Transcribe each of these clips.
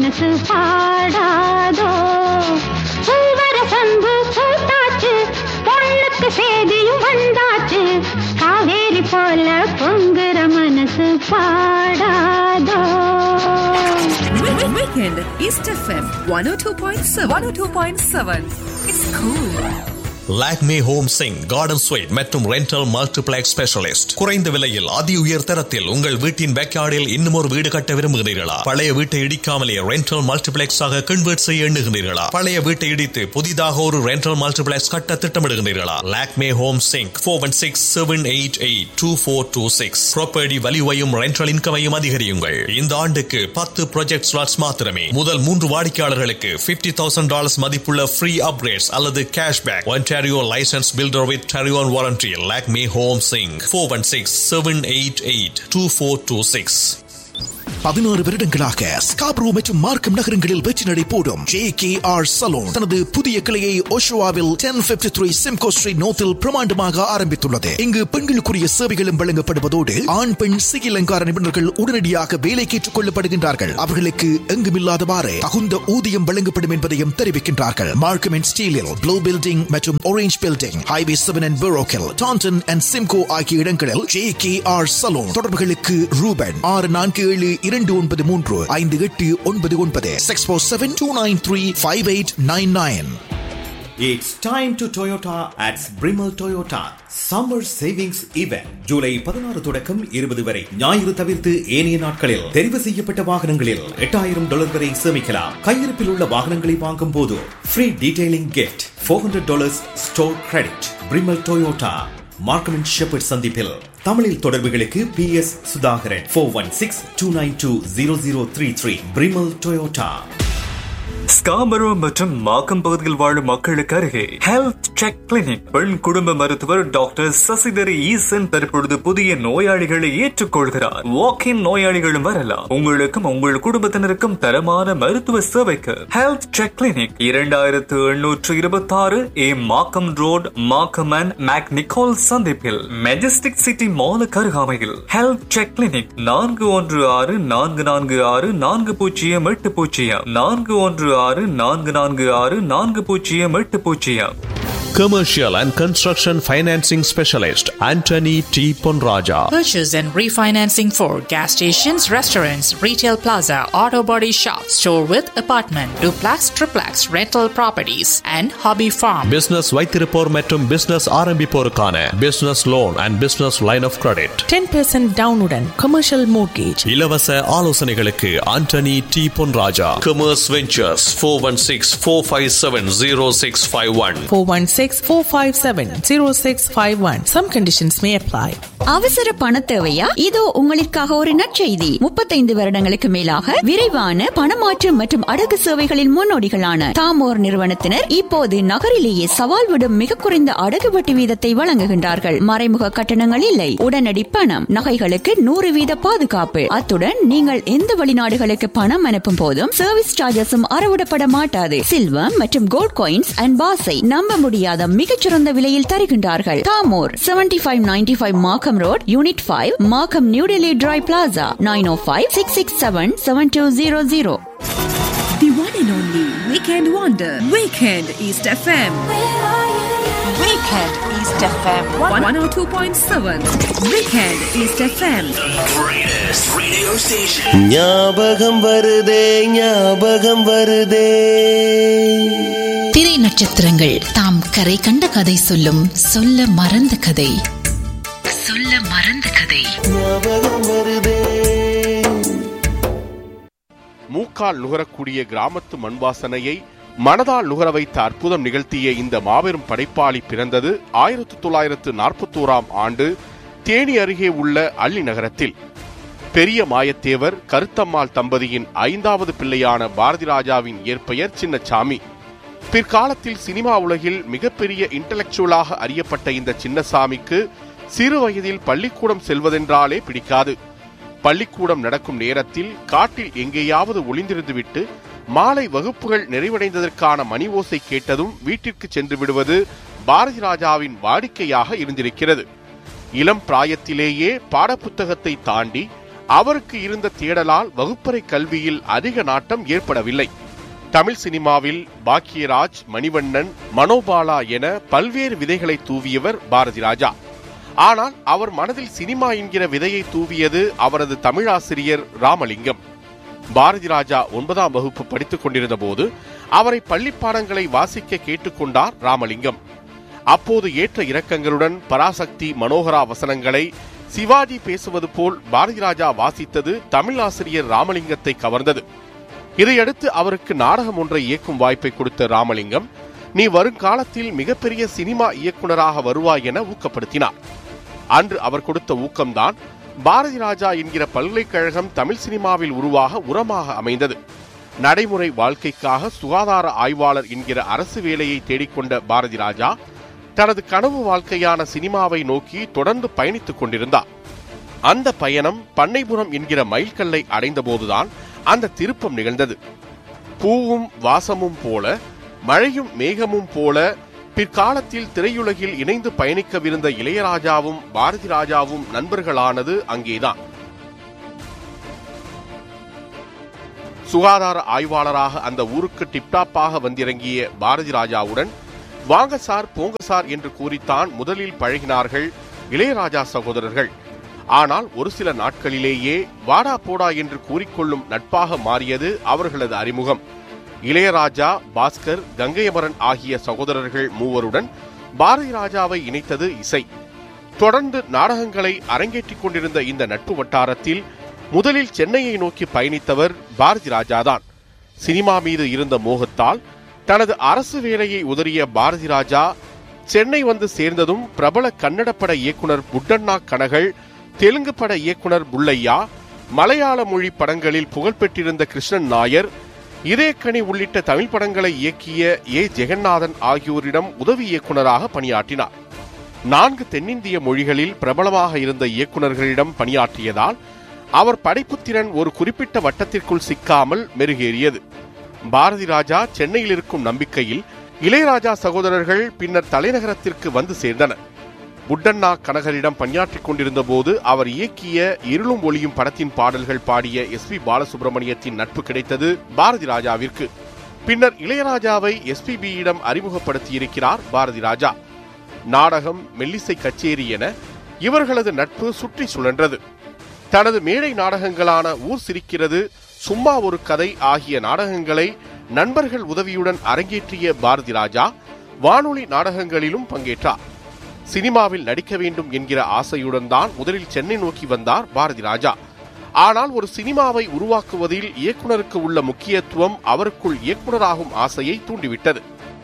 மனசு பாடாதோ பூவர சந்து பூத்தாச்சு பொண்ணுக்கு சேதியும் வந்தாச்சு காவேரி போல பொங்குற மனசு பாடாதோ Weekend East FM 102.7 102.7 It's cool. Lakme home சிங் கார்டன் ஸ்வீட் மற்றும் ரெண்டல் மல்டிபிளெக்ஸ் ஸ்பெஷலிஸ்ட் குறைந்த விலையில் அதி உயர் தரத்தில் உங்கள் வீட்டின் பேக்யார்டில் இன்னும் ஒரு வீடு கட்ட விரும்புகிறீர்களா பழைய வீட்டை இடிக்காமலே ரெண்டல் மல்டிபிளெக்ஸ் ஆக கன்வெர்ட் செய்ய எண்ணுகிறீர்களா பழைய வீட்டை இடித்து புதிதாக ஒரு ரெண்டல் மல்டிபிளெக்ஸ் கட்ட திட்டமிடுகிறீர்களா லாக்மே ஹோம் சிங் four one six seven eight eight two four two six property வலிவையும் ரெண்டல் இன்கமையும் அதிகரியுங்கள் இந்த ஆண்டுக்கு பத்து ப்ராஜெக்ட் ஸ்லாட்ஸ் மாத்திரமே முதல் மூன்று வாடிக்கையாளர்களுக்கு பிப்டி தௌசண்ட் டாலர்ஸ் மதிப்புள்ள ஃப்ரீ அப்கிரேட்ஸ் அல்லது cashback Ontario licensed builder with Tarion warranty. Lakme Home Sing 416 788 2426. பதினாறு வருடங்களாக ஸ்காப்ரோ மற்றும் மார்க்கம் நகரங்களில் வெற்றி நடை போடும் ஜே கே ஆர் சலூன் தனது புதிய கிளையை ஓஷோவாவில் ten fifty three Simcoe street நோத்தில் பிரமாண்டமாக ஆரம்பித்துள்ளது இங்கு பெண்களுக்குரிய சேவைகளும் வழங்கப்படுவதோடு ஆண் பெண் சிகில் அலங்கார நிபுணர்கள் உடனடியாக வேலைக்கு ஏற்றுக் கொள்ளப்படுகின்றார்கள் அவர்களுக்கு எங்குமில்லாதவாறு தகுந்த ஊதியம் வழங்கப்படும் என்பதையும் தெரிவிக்கின்றார்கள் மார்க்கம் அண்ட் ஸ்டீலில் ப்ளூ பில்டிங் மற்றும் orange building highway seven and பெரோக்கில் டான்டன் அண்ட் சிம்கோ ஆகிய இடங்களில் ஜே கே ஆர் சலூன் தொடர்புகளுக்கு ரூபன் ஆறு நான்கு ஏழு இரண்டு ஒன்பது மூன்று ஐந்து எட்டு ஒன்பது ஒன்பது six four seven two nine three five eight nine nine It's time to Toyota at Brimmel Toyota Summer Savings Event ஜூலை பதினாறு தொடக்கம் இருபது வரை ஞாயிறு தவிர்த்து ஏனைய நாட்களில் தெரிவு செய்யப்பட்ட வாகனங்களில் எட்டாயிரம் டாலர் வரை சேமிக்கலாம் கையிருப்பில் உள்ள வாகனங்களை வாங்கும் போது free detailing gift four hundred dollars store credit Primal Toyota Markham and Sheppard சந்திப்பில் தமிழில் தொடர்புகளுக்கு P S Sudhakaran four one six two nine two zero zero three three Primal Toyota ஸ்காமரோ மற்றும் மாக்கம் பகுதியில் வாழும் மக்களுக்கு அருகே ஹெல்த் செக் கிளினிக் பெண் குடும்ப மருத்துவர் டாக்டர் சசிதரி ஈசன் தற்பொழுது புதிய நோயாளிகளை ஏற்றுக்கொள்கிறார் வாக் இன் நோயாளிகளும் வரலாம் உங்களுக்கும் உங்கள் குடும்பத்தினருக்கும் தரமான மருத்துவ சேவைக்கு ஹெல்த் செக் கிளினிக் இரண்டாயிரத்து எண்ணூற்று இருபத்தி ஆறு A Markham road Markham and மேக் நிக்கோல் சந்திப்பில் மெஜஸ்டிக் சிட்டி மாலுக்கு அருகாமையில் ஹெல்த் செக் கிளினிக் நான்கு ஒன்று ஆறு நான்கு நான்கு ஆறு நான்கு பூஜ்ஜியம் எட்டு பூஜ்ஜியம் நான்கு ஒன்று ஆறு நான்கு நான்கு ஆறு நான்கு பூஜ்ஜியம் எட்டு பூஜ்ஜியம் Commercial and Construction Financing Specialist Anthony T. Ponraja. Purchase and refinancing for gas stations, restaurants, retail plaza, auto body shop, store with apartment, duplex, triplex, rental properties, and hobby farm. Business வைத்திருப்போர் மற்றும் business ஆரம்பிப்போருக்கான business loan and business line of credit 10% டவுனுடன் commercial mortgage இலவச ஆலோசனைகளுக்கு Antony T Ponraja commerce ventures four one six four five seven zero six five one four one six four five seven zero six five one some conditions may apply அவசர பண தேவையா இதோ உங்களுக்காக ஒரு நற்செய்தி முப்பத்தைந்து வருடங்களுக்கு மேலாக விரைவான பணமாற்று மற்றும் அடகு சேவைகளின் முன்னோடிகளான தாமோர் நிறுவனத்தினர் இப்போது நகரிலேயே சவால் விடும் மிக குறைந்த அடகு வட்டி வீதத்தை வழங்குகின்றார்கள் மறைமுக கட்டணங்கள் இல்லை உடனடி பணம் நகைகளுக்கு நூறு வீத பாதுகாப்பு அத்துடன் நீங்கள் எந்த வெளிநாடுகளுக்கு பணம் அனுப்பும் போதும் சர்வீஸ் சார்ஜஸும் அறவிடப்பட மாட்டாது சில்வம் மற்றும் கோல்ட் காயின்ஸ் அண்ட் பாஸை நம்ப முடியாத மிகச்சிறந்த விலையில் தருகின்றார்கள் தாமோர் seventy five ninety five Markham road unit five Markham New Delhi tri plaza nine O five six six seven seven two zero zero The one and only Weekend Wonder. Weekend East FM. Weekend East FM. 102.7. Weekend East FM. ஞாபகம் வருதே ஞாபகம் வருதே திரை நட்சத்திரங்கள் தாம் கரை கண்ட கதை சொல்லும் சொல்ல மறந்த கதை சொல்ல மறந்த கதை ஞாபகம் வருதே மூக்கால் நுகரக்கூடிய கிராமத்து மண் வாசனையை மனதால் நுகர வைத்த அற்புதம் நிகழ்த்திய இந்த மாபெரும் படைப்பாளி பிறந்தது ஆயிரத்து தொள்ளாயிரத்து நாற்பத்தோராம் ஆண்டு தேனி அருகே உள்ள அள்ளி நகரத்தில் பெரிய மாயத்தேவர் கருத்தம்மாள் தம்பதியின் ஐந்தாவது பிள்ளையான பாரதி ராஜாவின் இயற்பெயர் சின்னசாமி பிற்காலத்தில் சினிமா உலகில் மிகப்பெரிய இன்டலெக்சுவலாக அறியப்பட்ட இந்த சின்னசாமிக்கு சிறு வயதில் பள்ளிக்கூடம் செல்வதென்றாலே பிடிக்காது பள்ளிக்கூடம் நடக்கும் நேரத்தில் காட்டில் எங்கேயாவது ஒளிந்திருந்துவிட்டு மாலை வகுப்புகள் நிறைவடைந்ததற்கான மணி ஓசை கேட்டதும் வீட்டிற்கு சென்று விடுவது பாரதி ராஜாவின் வாடிக்கையாக இருந்திருக்கிறது இளம் பிராயத்திலேயே பாடப்புத்தகத்தை தாண்டி அவருக்கு இருந்த தேடலால் வகுப்பறை கல்வியில் அதிக நாட்டம் ஏற்படவில்லை தமிழ் சினிமாவில் பாக்கியராஜ் மணிவண்ணன் மனோபாலா என பல்வேறு விதைகளை தூவியவர் பாரதி ராஜா ஆனால் அவர் மனதில் சினிமா என்கிற விதையை தூவியது அவரது தமிழாசிரியர் ராமலிங்கம் பாரதி ராஜா ஒன்பதாம் வகுப்பு படித்துக் கொண்டிருந்த போது அவரை பள்ளி பாடங்களை வாசிக்க கேட்டுக்கொண்டார் ராமலிங்கம் அப்போது ஏற்ற இறக்கங்களுடன் பராசக்தி மனோகரா வசனங்களை சிவாஜி பேசுவது போல் பாரதி ராஜா வாசித்தது தமிழ் ஆசிரியர் ராமலிங்கத்தை கவர்ந்தது இதையடுத்து அவருக்கு நாடகம் ஒன்றை இயக்கும் வாய்ப்பை கொடுத்த ராமலிங்கம் நீ வருங்காலத்தில் மிகப்பெரிய சினிமா இயக்குனராக வருவாய் என ஊக்கப்படுத்தினார் அன்று அவர் கொடுத்த ஊக்கம்தான் பாரதி ராஜா என்கிற பல்கலைக்கழகம் தமிழ் சினிமாவில் உருவாக உரமாக அமைந்தது நடைமுறை வாழ்க்கைக்காக சுகாதார ஆய்வாளர் என்கிற அரசு வேலையை தேடிக்கொண்ட பாரதி ராஜா தனது கனவு வாழ்க்கையான சினிமாவை நோக்கி தொடர்ந்து பயணித்துக் கொண்டிருந்தார் அந்த பயணம் பண்ணைபுரம் என்கிற மைல்கல்லை அடைந்தபோதுதான் அந்த திருப்பம் நிகழ்ந்தது பூவும் வாசமும் போல மழையும் மேகமும் போல பிற்காலத்தில் திரையுலகில் இணைந்து பயணிக்கவிருந்த இளையராஜாவும் பாரதி ராஜாவும் நண்பர்களானது அங்கேதான் சுகாதார ஆய்வாளராக அந்த ஊருக்கு டிப்டாப்பாக வந்திறங்கிய பாரதி ராஜாவுடன் வாங்க சார் போங்க சார் என்று கூறித்தான் முதலில் பழகினார்கள் இளையராஜா சகோதரர்கள் ஆனால் ஒரு சில நாட்களிலேயே வாடா போடா என்று கூறிக்கொள்ளும் நட்பாக மாறியது அவர்களது அறிமுகம் இளையராஜா பாஸ்கர் கங்கையமரன் ஆகிய சகோதரர்கள் மூவருடன் பாரதி ராஜாவை இணைத்தது இசை தொடர்ந்து நாடகங்களை அரங்கேற்றிக் கொண்டிருந்த இந்த நட்பு வட்டாரத்தில் முதலில் சென்னையை நோக்கி பயணித்தவர் பாரதி ராஜாதான் சினிமா மீது இருந்த மோகத்தால் தனது அரசு வேலையை உதறிய பாரதி ராஜா சென்னை வந்து சேர்ந்ததும் பிரபல கன்னட பட இயக்குனர் புட்டண்ணா கனகள் தெலுங்கு பட இயக்குனர் புள்ளையா மலையாள மொழி படங்களில் புகழ்பெற்றிருந்த கிருஷ்ணன் நாயர் இதயக்கனி உள்ளிட்ட தமிழ் படங்களை இயக்கிய ஏ ஜெகநாதன் ஆகியோரிடம் உதவி இயக்குனராக பணியாற்றினார் நான்கு தென்னிந்திய மொழிகளில் பிரபலமாக இருந்த இயக்குனர்களிடம் பணியாற்றியதால் அவர் படைப்புத்திறன் ஒரு குறிப்பிட்ட வட்டத்திற்குள் சிக்காமல் மெருகேறியது பாரதி ராஜா சென்னையில் இருக்கும் நம்பிக்கையில் இளையராஜா சகோதரர்கள் பின்னர் தலைநகரத்திற்கு வந்து சேர்ந்தனர் புட்டண்ணா கனகரிடம் பணியாற்றிக் கொண்டிருந்த போது அவர் இயக்கிய இருளும் ஒளியும் படத்தின் பாடல்கள் பாடிய எஸ் பி பாலசுப்ரமணியத்தின் நட்பு கிடைத்தது பாரதி ராஜாவிற்கு பின்னர் இளையராஜாவை எஸ்பிபியிடம் அறிமுகப்படுத்தியிருக்கிறார் பாரதி ராஜா நாடகம் மெல்லிசை கச்சேரி என இவர்களது நட்பு சுற்றி சுழன்றது தனது மேடை நாடகங்களான ஊர் சிரிக்கிறது சும்மா ஒரு கதை ஆகிய நாடகங்களை நண்பர்கள் உதவியுடன் அரங்கேற்றிய பாரதி ராஜா வானொலி நாடகங்களிலும் பங்கேற்றார் சினிமாவில் நடிக்க வேண்டும் என்கிற ஆசையுடன் தான் முதலில் சென்னை நோக்கி வந்தார் பாரதி ராஜா ஆனால் ஒரு சினிமாவை உருவாக்குவதில் இயக்குனருக்கு உள்ள முக்கியத்துவம் அவருக்குள் இயக்குனராகும் ஆசையை தூண்டிவிட்டது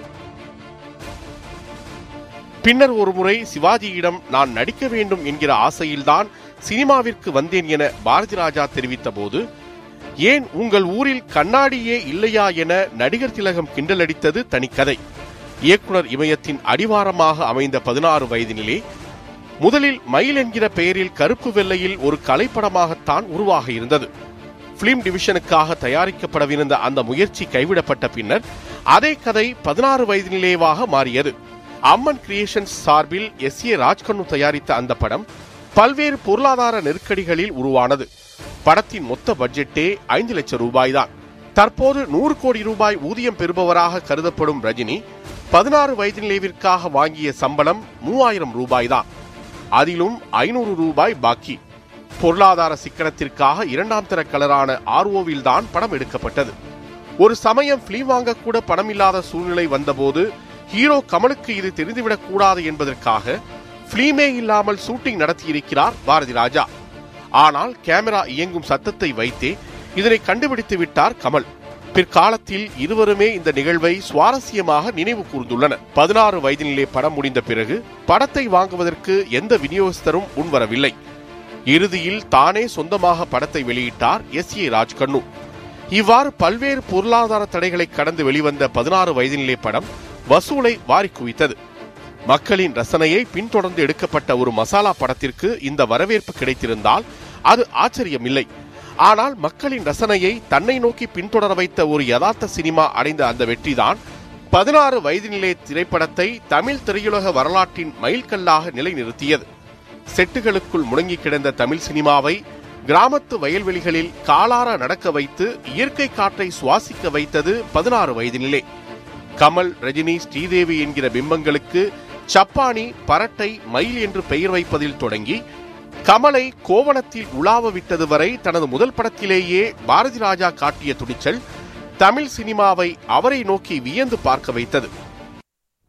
பின்னர் ஒருமுறை சிவாஜியிடம் நான் நடிக்க வேண்டும் என்கிற ஆசையில்தான் சினிமாவிற்கு வந்தேன் என பாரதி ராஜா தெரிவித்த போது ஏன் உங்கள் ஊரில் கண்ணாடியே இல்லையா என நடிகர் திலகம் கிண்டலடித்தது தனிக்கதை இயக்குனர் இமயத்தின் அடிவாரமாக அமைந்த பதினாறு வயதினிலே முதலில் மயில் என்கிற பெயரில் கருப்பு வெள்ளையில் ஒரு கலைப்படமாகத்தான் உருவாக இருந்தது பிலிம் டிவிஷனுக்காக தயாரிக்கப்படவிருந்த அந்த முயற்சி கைவிடப்பட்ட பின்னர் அதே கதை பதினாறு வயதினிலேவாக மாறியது அம்மன் கிரியேஷன்ஸ் சார்பில் எஸ் ஏ ராஜ்கண்ணு தயாரித்த அந்த படம் பல்வேறு பொருளாதார நெருக்கடிகளில் உருவானது படத்தின் மொத்த பட்ஜெட்டே ஐந்து லட்சம் ரூபாய்தான் தற்போது நூறு கோடி ரூபாய் ஊதியம் பெறுபவராக கருதப்படும் ரஜினி பதினாறு வயதினிலேவிற்காக வாங்கிய சம்பளம் மூவாயிரம் ரூபாய்தான் அதிலும் ஐநூறு ரூபாய் பாக்கி பொருளாதார சிக்கனத்திற்காக இரண்டாம் தர கலரான ஆர்ஓவில் தான் படம் எடுக்கப்பட்டது ஒரு சமயம் பிலிம் வாங்க கூட பணம் இல்லாத சூழ்நிலை வந்தபோது ஹீரோ கமலுக்கு இது தெரிந்துவிடக் கூடாது என்பதற்காக பிலிமே இல்லாமல் ஷூட்டிங் நடத்தியிருக்கிறார் பாரதி ராஜா ஆனால் கேமரா இயங்கும் சத்தத்தை வைத்தே இதனை கண்டுபிடித்து விட்டார் கமல் பிற்காலத்தில் இருவருமே இந்த நிகழ்வை சுவாரஸ்யமாக நினைவு கூர்ந்துள்ளனர் பதினாறு வயதினிலே படம் முடிந்த பிறகு படத்தை வாங்குவதற்கு எந்த விநியோகஸ்தரும் முன்வரவில்லை இறுதியில் தானே சொந்தமாக படத்தை வெளியிட்டார் எஸ் ஏ ராஜ்கண்ணு இவ்வாறு பல்வேறு பொருளாதார தடைகளை கடந்து வெளிவந்த பதினாறு வயதினிலே படம் வசூலை வாரி குவித்தது மக்களின் ரசனையை பின்தொடர்ந்து எடுக்கப்பட்ட ஒரு மசாலா படத்திற்கு இந்த வரவேற்பு கிடைத்திருந்தால் அது ஆச்சரியமில்லை ஆனால் மக்களின் ரசனையை தன்னை நோக்கி பின்தொடர வைத்த ஒரு யதார்த்த சினிமா அடைந்த அந்த வெற்றிதான் பதினாறு வயதினிலே திரைப்படத்தை தமிழ் திரையுலக வரலாற்றின் மைல்கல்லாக நிலைநிறுத்தியது செட்டுகளுக்குள் முடங்கி கிடந்த தமிழ் சினிமாவை கிராமத்து வயல்வெளிகளில் காலார நடக்க வைத்து இயற்கை காற்றை சுவாசிக்க வைத்தது பதினாறு வயதினிலே கமல் ரஜினி ஸ்ரீதேவி என்கிற பிம்பங்களுக்கு சப்பானி பரட்டை மயில் என்று பெயர் வைப்பதில் தொடங்கி கமலை கோவணத்தில் உலாவ விட்டது வரை தனது முதல் படத்திலேயே பாரதி ராஜா காட்டிய துணிச்சல் தமிழ் சினிமாவை அவரை நோக்கி வியந்து பார்க்க வைத்தது